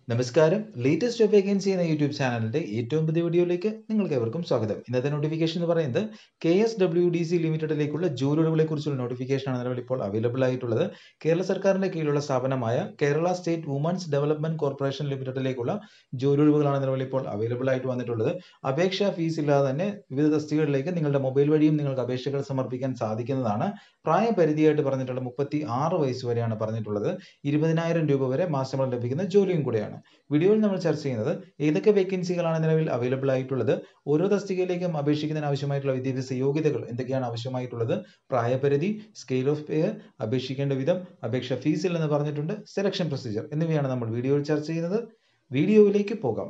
നമസ്കാരം latest job vacancy എന്ന YouTube ചാനലിന്റെ ഏറ്റവും പുതിയ വീഡിയോയിലേക്ക് നിങ്ങൾക്ക് ഏവർക്കും സ്വാഗതം ഇന്നത്തെ നോട്ടിഫിക്കേഷൻ എന്ന് പറയുന്നത് K S W D C ലിമിറ്റഡിലേക്കുള്ള ജോലികളെ കുറിച്ചുള്ള നോട്ടിഫിക്കേഷൻ ആണ് നിലവിൽ ഇപ്പോൾ അവൈലബിൾ ആയിട്ടുള്ളത് കേരള സർക്കാരിന്റെ കീഴിലുള്ള സ്ഥാപനമായ Kerala state women's development corporation ലിമിറ്റഡിലേക്കുള്ള ജോലിയൊഴിവുകളാണ് നിലവിൽ ഇപ്പോൾ അവൈലബിൾ ആയിട്ട് വന്നിട്ടുള്ളത് അപേക്ഷാ ഫീസ് ഇല്ലാതെ തന്നെ വിവിധ തസ്തികകളിലേക്ക് നിങ്ങളുടെ മൊബൈൽ വഴിയും നിങ്ങൾക്ക് അപേക്ഷകൾ സമർപ്പിക്കാൻ സാധിക്കുന്നതാണ് പ്രായപരിധിയായിട്ട് പറഞ്ഞിട്ടുള്ള മുപ്പത്തി ആറ് വയസ്സ് വരെയാണ് പറഞ്ഞിട്ടുള്ളത് ഇരുപതിനായിരം രൂപ വരെ മാസങ്ങൾ ലഭിക്കുന്ന ജോലിയും കൂടെയാണ് വീഡിയോയിൽ നമ്മൾ ചർച്ച ചെയ്യുന്നത് ഏതൊക്കെ വേക്കൻസികളാണ് നിലവിൽ അവൈലബിൾ ആയിട്ടുള്ളത് ഓരോ തസ്തികയിലേക്കും അപേക്ഷിക്കുന്നതിന് ആവശ്യമായിട്ടുള്ള വിദ്യാഭ്യാസ യോഗ്യതകൾ എന്തൊക്കെയാണ് ആവശ്യമായിട്ടുള്ളത് പ്രായപരിധി സ്കെയിൽ ഓഫ് പേ അപേക്ഷിക്കേണ്ട വിധം അപേക്ഷ ഫീസിൽ എന്ന് പറഞ്ഞിട്ടുണ്ട് സെലക്ഷൻ പ്രൊസീജിയർ എന്നിവയാണ് നമ്മൾ വീഡിയോയിൽ ചർച്ച ചെയ്യുന്നത് വീഡിയോയിലേക്ക് പോകാം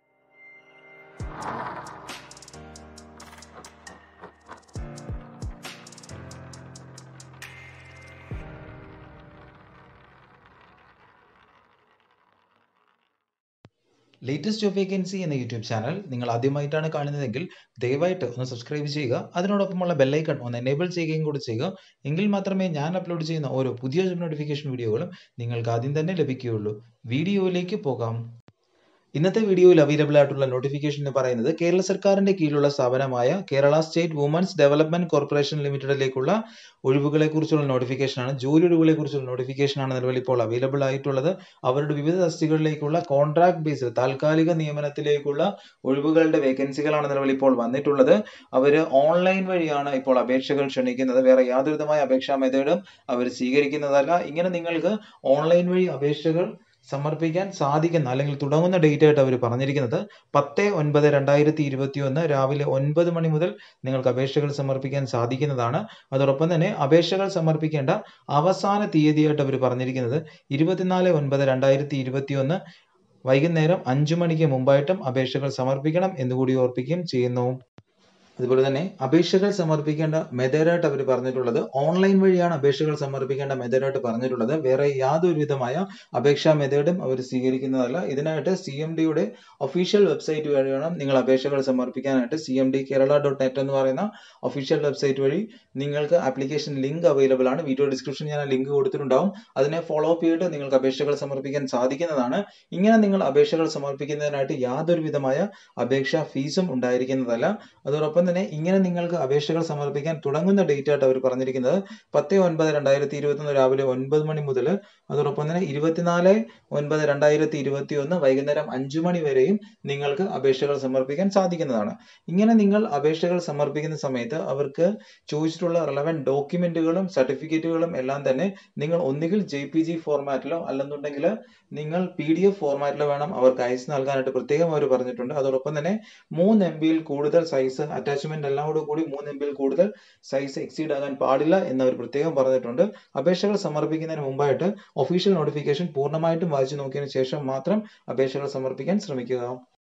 ലേറ്റസ്റ്റ് ജോബ് വേക്കൻസി എന്ന യൂട്യൂബ് ചാനൽ നിങ്ങൾ ആദ്യമായിട്ടാണ് കാണുന്നതെങ്കിൽ ദയവായിട്ട് ഒന്ന് സബ്സ്ക്രൈബ് ചെയ്യുക അതിനോടൊപ്പമുള്ള ബെല്ലൈക്കൺ ഒന്ന് എനേബിൾ ചെയ്യുകയും കൂടി ചെയ്യുക എങ്കിൽ മാത്രമേ ഞാൻ അപ്ലോഡ് ചെയ്യുന്ന ഓരോ പുതിയ ജോബ് നോട്ടിഫിക്കേഷൻ വീഡിയോകളും നിങ്ങൾക്ക് ആദ്യം തന്നെ ലഭിക്കുകയുള്ളൂ വീഡിയോയിലേക്ക് പോകാം ഇന്നത്തെ വീഡിയോയിൽ അവൈലബിൾ ആയിട്ടുള്ള നോട്ടിഫിക്കേഷൻ എന്ന് പറയുന്നത് കേരള സർക്കാരിന്റെ കീഴിലുള്ള സ്ഥാപനമായ Kerala state women's development corporation ലിമിറ്റഡിലേക്കുള്ള ഒഴിവുകളെ കുറിച്ചുള്ള നോട്ടിഫിക്കേഷൻ ആണ് ജോലി ഒഴിവുകളെ കുറിച്ചുള്ള നോട്ടിഫിക്കേഷൻ ആണ് നിലവിൽ ഇപ്പോൾ അവൈലബിൾ ആയിട്ടുള്ളത് അവരുടെ വിവിധ തസ്തികകളിലേക്കുള്ള കോൺട്രാക്ട് ബേസിൽ താൽക്കാലിക നിയമനത്തിലേക്കുള്ള ഒഴിവുകളുടെ വേക്കൻസികളാണ് നിലവിൽ ഇപ്പോൾ വന്നിട്ടുള്ളത് അവർ ഓൺലൈൻ വഴിയാണ് ഇപ്പോൾ അപേക്ഷകൾ ക്ഷണിക്കുന്നത് വേറെ യാതൊരു വിധമായ അപേക്ഷാ മെത്തേഡും അവർ സ്വീകരിക്കുന്നതല്ല ഇങ്ങനെ നിങ്ങൾക്ക് ഓൺലൈൻ വഴി അപേക്ഷകൾ സമർപ്പിക്കാൻ സാധിക്കുന്ന അല്ലെങ്കിൽ തുടങ്ങുന്ന ഡേറ്റ് ആയിട്ട് അവർ പറഞ്ഞിരിക്കുന്നത് പത്ത് ഒൻപത് രണ്ടായിരത്തി ഇരുപത്തി ഒന്ന് രാവിലെ ഒൻപത് മണി മുതൽ നിങ്ങൾക്ക് അപേക്ഷകൾ സമർപ്പിക്കാൻ സാധിക്കുന്നതാണ് അതോടൊപ്പം തന്നെ അപേക്ഷകൾ സമർപ്പിക്കേണ്ട അവസാന തീയതിയായിട്ട് അവർ പറഞ്ഞിരിക്കുന്നത് ഇരുപത്തിനാല് ഒൻപത് രണ്ടായിരത്തി ഇരുപത്തി ഒന്ന് വൈകുന്നേരം അഞ്ചു മണിക്ക് മുമ്പായിട്ടും അപേക്ഷകൾ സമർപ്പിക്കണം എന്നുകൂടി ഓർപ്പിക്കുകയും ചെയ്യുന്നു അതുപോലെ തന്നെ അപേക്ഷകൾ സമർപ്പിക്കേണ്ട മെത്തേഡായിട്ട് അവർ പറഞ്ഞിട്ടുള്ളത് ഓൺലൈൻ വഴിയാണ് അപേക്ഷകൾ സമർപ്പിക്കേണ്ട മെത്തേഡായിട്ട് പറഞ്ഞിട്ടുള്ളത് വേറെ യാതൊരു വിധമായ അപേക്ഷാ മെത്തേഡും അവർ സ്വീകരിക്കുന്നതല്ല ഇതിനായിട്ട് സി എം ഡിയുടെ ഒഫീഷ്യൽ വെബ്സൈറ്റ് വഴി വേണം നിങ്ങൾ അപേക്ഷകൾ സമർപ്പിക്കാനായിട്ട് C M D Kerala dot net എന്ന് പറയുന്ന ഒഫീഷ്യൽ വെബ്സൈറ്റ് വഴി നിങ്ങൾക്ക് ആപ്ലിക്കേഷൻ ലിങ്ക് അവൈലബിൾ ആണ് വീഡിയോ ഡിസ്ക്രിപ്ഷൻ ഞാൻ ലിങ്ക് കൊടുത്തിട്ടുണ്ടാവും അതിനെ ഫോളോ അപ്പ് ചെയ്തിട്ട് നിങ്ങൾക്ക് അപേക്ഷകൾ സമർപ്പിക്കാൻ സാധിക്കുന്നതാണ് ഇങ്ങനെ നിങ്ങൾ അപേക്ഷകൾ സമർപ്പിക്കുന്നതിനായിട്ട് യാതൊരു വിധമായ അപേക്ഷാ ഫീസും ഉണ്ടായിരിക്കുന്നതല്ല അതോടൊപ്പം തന്നെ ഇങ്ങനെ നിങ്ങൾക്ക് അപേക്ഷകൾ സമർപ്പിക്കാൻ തുടങ്ങുന്ന ഡേറ്റ് ആയിട്ട് അവർ പറഞ്ഞിരിക്കുന്നത് പത്ത് ഒൻപത് രണ്ടായിരത്തി ഇരുപത്തി ഒന്ന് രാവിലെ ഒൻപത് മണി മുതൽ അതോടൊപ്പം തന്നെ ഇരുപത്തിനാല് ഒൻപത് രണ്ടായിരത്തി ഇരുപത്തി ഒന്ന് വൈകുന്നേരം അഞ്ചു മണി വരെയും നിങ്ങൾക്ക് അപേക്ഷകൾ സമർപ്പിക്കാൻ സാധിക്കുന്നതാണ് ഇങ്ങനെ നിങ്ങൾ അപേക്ഷകൾ സമർപ്പിക്കുന്ന സമയത്ത് അവർക്ക് ചോദിച്ചിട്ടുള്ള റെലവെന്റ് ഡോക്യുമെന്റുകളും സർട്ടിഫിക്കറ്റുകളും എല്ലാം തന്നെ നിങ്ങൾ ഒന്നുകിൽ ജെ പി ജി ഫോർമാറ്റിലോ അല്ലെന്നുണ്ടെങ്കിൽ നിങ്ങൾ പി ഡി എഫ് ഫോർമാറ്റിലോ വേണം അവർക്ക് അയച്ചു നൽകാനായിട്ട് പ്രത്യേകം അവർ പറഞ്ഞിട്ടുണ്ട് അതോടൊപ്പം തന്നെ മൂന്ന് എം ബിയിൽ കൂടുതൽ സൈസ് അറ്റാച്ച്മെന്റ് എല്ലാം കൂടെ കൂടി മൂന്ന് എം ബിയിൽ കൂടുതൽ സൈസ് എക്സീഡ് ആകാൻ പാടില്ല എന്ന് അവർ പ്രത്യേകം പറഞ്ഞിട്ടുണ്ട് അപേക്ഷകൾ സമർപ്പിക്കുന്നതിന് മുമ്പായിട്ട് ഒഫീഷ്യൽ നോട്ടിഫിക്കേഷൻ പൂർണ്ണമായിട്ടും വായിച്ചു നോക്കിയതിനു ശേഷം മാത്രം അപേക്ഷകൾ സമർപ്പിക്കാൻ ശ്രമിക്കുക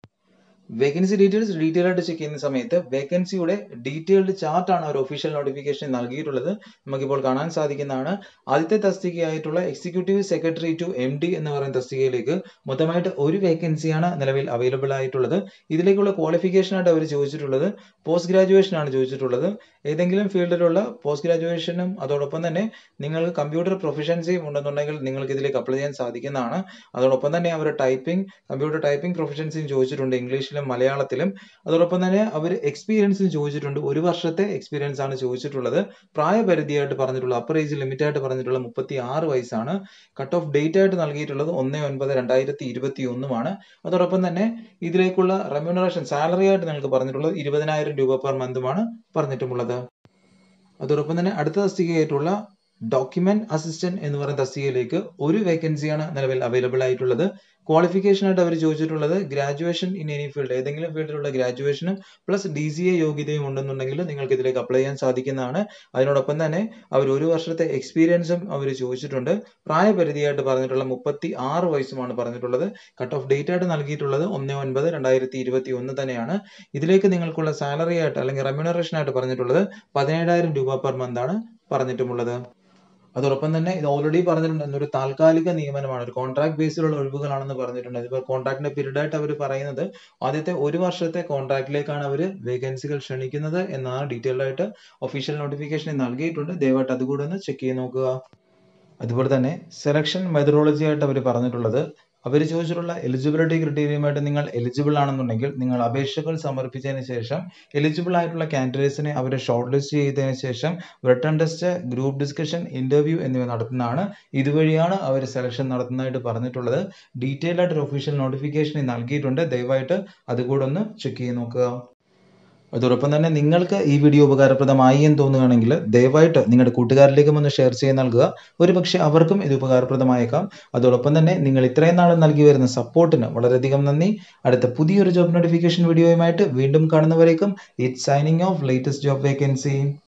വേക്കൻസി ഡീറ്റെയിൽസ് ഡീറ്റെയിൽ ആയിട്ട് ചെക്ക് ചെയ്യുന്ന സമയത്ത് വേക്കൻസിയുടെ ഡീറ്റെയിൽഡ് ചാർട്ട് ആണ് ഒരു ഒഫീഷ്യൽ നോട്ടിഫിക്കേഷൻ നൽകിയിട്ടുള്ളത് നമുക്കിപ്പോൾ കാണാൻ സാധിക്കുന്നതാണ് ആദ്യത്തെ തസ്തികയായിട്ടുള്ള executive secretary to M D എന്ന് പറയുന്ന തസ്തികയിലേക്ക് മൊത്തമായിട്ട് ഒരു വേക്കൻസിയാണ് നിലവിൽ അവൈലബിൾ ആയിട്ടുള്ളത് ഇതിലേക്കുള്ള ക്വാളിഫിക്കേഷൻ ആയിട്ട് അവർ ചോദിച്ചിട്ടുള്ളത് പോസ്റ്റ് ഗ്രാജുവേഷൻ ആണ് ചോദിച്ചിട്ടുള്ളത് ഏതെങ്കിലും ഫീൽഡിലുള്ള പോസ്റ്റ് ഗ്രാജുവേഷനും അതോടൊപ്പം തന്നെ നിങ്ങൾക്ക് കമ്പ്യൂട്ടർ പ്രൊഫഷൻസിയും ഉണ്ടെന്നുണ്ടെങ്കിൽ നിങ്ങൾക്ക് ഇതിലേക്ക് അപ്ലൈ ചെയ്യാൻ സാധിക്കുന്നതാണ് അതോടൊപ്പം തന്നെ അവർ ടൈപ്പിംഗ് കമ്പ്യൂട്ടർ ടൈപ്പിംഗ് പ്രൊഫഷൻസിയും ചോദിച്ചിട്ടുണ്ട് ഇംഗ്ലീഷിലും മലയാളത്തിലും അതോടൊപ്പം തന്നെ അവർ എക്സ്പീരിയൻസും ചോദിച്ചിട്ടുണ്ട് ഒരു വർഷത്തെ എക്സ്പീരിയൻസ് ആണ് ചോദിച്ചിട്ടുള്ളത് പ്രായപരിധിയായിട്ട് പറഞ്ഞിട്ടുള്ള അപ്പർ ഏജ് ലിമിറ്റ് ആയിട്ട് പറഞ്ഞിട്ടുള്ള മുപ്പത്തി ആറ് വയസ്സാണ് കട്ട് ഓഫ് ഡേറ്റ് ആയിട്ട് നൽകിയിട്ടുള്ളത് ഒന്ന് ഒൻപത് രണ്ടായിരത്തി ഇരുപത്തി ഒന്നുമാണ് അതോടൊപ്പം തന്നെ ഇതിലേക്കുള്ള റെമ്യൂണറേഷൻ സാലറി ആയിട്ട് നിങ്ങൾക്ക് പറഞ്ഞിട്ടുള്ളത് ഇരുപതിനായിരം രൂപ പെർ മന്തുമാണ് പറഞ്ഞിട്ടുമുള്ളത് അതോടൊപ്പം തന്നെ അടുത്ത തസ്തികയായിട്ടുള്ള ഡോക്യുമെന്റ് അസിസ്റ്റന്റ് എന്ന് പറയുന്ന തസ്തികയിലേക്ക് ഒരു വേക്കൻസിയാണ് നിലവിൽ അവൈലബിൾ ആയിട്ടുള്ളത് ക്വാളിഫിക്കേഷൻ ആയിട്ട് അവർ ചോദിച്ചിട്ടുള്ളത് ഗ്രാജുവേഷൻ ഇൻ എനി ഫീൽഡ് ഏതെങ്കിലും ഫീൽഡിലുള്ള ഗ്രാജുവേഷനും പ്ലസ് ഡി സി എ യോഗ്യതയും ഉണ്ടെന്നുണ്ടെങ്കിൽ നിങ്ങൾക്ക് ഇതിലേക്ക് അപ്ലൈ ചെയ്യാൻ സാധിക്കുന്നതാണ് അതിനോടൊപ്പം തന്നെ അവർ ഒരു വർഷത്തെ എക്സ്പീരിയൻസും അവർ ചോദിച്ചിട്ടുണ്ട് പ്രായപരിധിയായിട്ട് പറഞ്ഞിട്ടുള്ള മുപ്പത്തി ആറ് വയസ്സുമാണ് പറഞ്ഞിട്ടുള്ളത് കട്ട് ഓഫ് ഡേറ്റ് ആയിട്ട് നൽകിയിട്ടുള്ളത് ഒന്ന് ഒൻപത് രണ്ടായിരത്തി ഇരുപത്തി ഒന്ന് തന്നെയാണ് ഇതിലേക്ക് നിങ്ങൾക്കുള്ള സാലറി ആയിട്ട് അല്ലെങ്കിൽ റെമ്യൂണറേഷൻ ആയിട്ട് പറഞ്ഞിട്ടുള്ളത് പതിനേഴായിരം രൂപ പെർ മന്ത് ആണ് പറഞ്ഞിട്ടുമുള്ളത് അതോടൊപ്പം തന്നെ ഇത് ഓൾറെഡി പറഞ്ഞിട്ടുണ്ട് ഒരു താൽക്കാലിക നിയമനമാണ് ഒരു കോൺട്രാക്ട് ബേസിലുള്ള ഒഴിവുകളാണെന്ന് പറഞ്ഞിട്ടുണ്ട് ഇതിപ്പോൾ കോൺട്രാക്ടിന്റെ പീരീഡ് ആയിട്ട് അവർ പറയുന്നത് ആദ്യത്തെ ഒരു വർഷത്തെ കോൺട്രാക്റ്റിലേക്കാണ് അവർ വേക്കൻസികൾ ക്ഷണിക്കുന്നത് എന്നാണ് ഡീറ്റെയിൽ ആയിട്ട് ഒഫീഷ്യൽ നോട്ടിഫിക്കേഷൻ നൽകിയിട്ടുണ്ട് ദയവായിട്ട് അതുകൂടെ ഒന്ന് ചെക്ക് ചെയ്ത് നോക്കുക അതുപോലെ തന്നെ സെലക്ഷൻ മെത്തഡോളജി ആയിട്ട് അവർ പറഞ്ഞിട്ടുള്ളത് അവർ ചോദിച്ചിട്ടുള്ള എലിജിബിലിറ്റി ക്രിറ്റീരിയമായിട്ട് നിങ്ങൾ എലിജിബിൾ ആണെന്നുണ്ടെങ്കിൽ നിങ്ങൾ അപേക്ഷകൾ സമർപ്പിച്ചതിന് ശേഷം എലിജിബിൾ ആയിട്ടുള്ള കാൻഡിഡേറ്റ്സിനെ അവർ ഷോർട്ട് ലിസ്റ്റ് ചെയ്തതിന് ശേഷം written test group discussion interview എന്നിവ നടത്തുന്നതാണ് ഇതുവഴിയാണ് അവർ സെലക്ഷൻ നടത്തുന്നതായിട്ട് പറഞ്ഞിട്ടുള്ളത് ഡീറ്റെയിൽ ആയിട്ട് ഒരു ഒഫീഷ്യൽ നോട്ടിഫിക്കേഷൻ നൽകിയിട്ടുണ്ട് ദയവായിട്ട് അതുകൂടെ ഒന്ന് ചെക്ക് ചെയ്ത് നോക്കുക അതോടൊപ്പം തന്നെ നിങ്ങൾക്ക് ഈ വീഡിയോ ഉപകാരപ്രദമായി എന്ന് തോന്നുകയാണെങ്കിൽ ദയവായിട്ട് നിങ്ങളുടെ കൂട്ടുകാരിലേക്കും ഒന്ന് ഷെയർ ചെയ്ത് നൽകുക ഒരുപക്ഷെ അവർക്കും ഇത് ഉപകാരപ്രദമായേക്കാം അതോടൊപ്പം തന്നെ നിങ്ങൾ ഇത്രയും നാൾ നൽകി വരുന്ന സപ്പോർട്ടിന് വളരെയധികം നന്ദി അടുത്ത പുതിയൊരു ജോബ് നോട്ടിഫിക്കേഷൻ വീഡിയോയുമായിട്ട് വീണ്ടും കാണുന്നവരേക്കും it signing off latest job vacancy